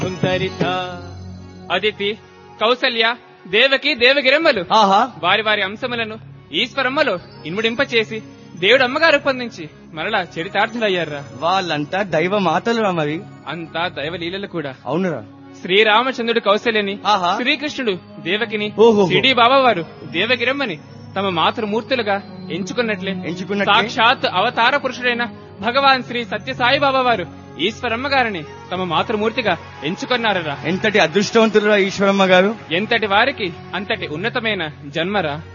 సుందరిత అదితి కౌసల్య దేవకి దేవగిరమ్మలు ఆహా వారి వారి అంశములను ఈశ్వరమ్మలో ఇన్ముడింపచేసి దేవుడు అమ్మగారు రూపొందించి మరలా చరితార్థులయ్యారా వాళ్ళంతా దైవ మాతలురా మరి అంతా దైవలీలలు కూడా అవునురా శ్రీరామచంద్రుడు కౌశల్యని ఆహా. శ్రీకృష్ణుడు దేవకిని ఓహోహో. షిడి బాబావారు దేవగిరమ్మని తమ మాతృమూర్తులుగా ఎంచుకున్నట్లే ఎంచుకున్నట్లే? సాక్షాత్ అవతార పురుషుడైన భగవాన్ శ్రీ సత్యసాయి బాబా వారు ఈశ్వరమ్మ గారిని తమ మాతృమూర్తిగా ఎంచుకున్నారరా ఎంతటి అదృష్టవంతులురా ఈశ్వరమ్మ గారు ఎంతటి వారికి అంతటి ఉన్నతమైన జన్మరా